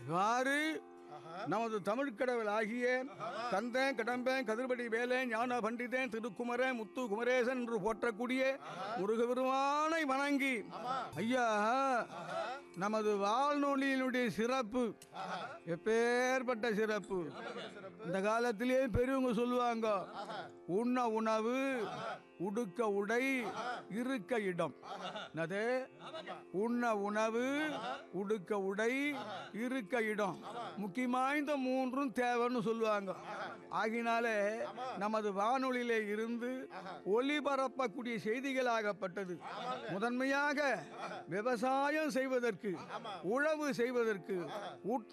இவ்வாறு நமது தமிழ்க்கடவுள் ஆகிய கந்தன் கடம்பன் கதிர்படி வேலேன் ஞான பண்டிதன் திருக்குமரன் முத்து குமரேசன் என்று போற்றக்கூடிய முருகபெருமானை வணங்கி ஐயா நமது வாழ்நொழியினுடைய சிறப்பு எப்பேற்பட்ட சிறப்பு இந்த காலத்திலேயே பெரியவங்க சொல்லுவாங்க உண்ண உணவு உடுக்க உடை இருக்க இடம் என்னது உண்ண உணவு உடுக்க உடை இருக்க இடம் முக்கியமா இந்த மூன்றும் தேவைன்னு சொல்லுவாங்க ஆகினாலே நமது வானொலியிலே இருந்து ஒளிபரப்பக்கூடிய செய்திகளாகப்பட்டது முதன்மையாக விவசாயம் செய்வதற்கு உழவு செய்வதற்கு உற்ற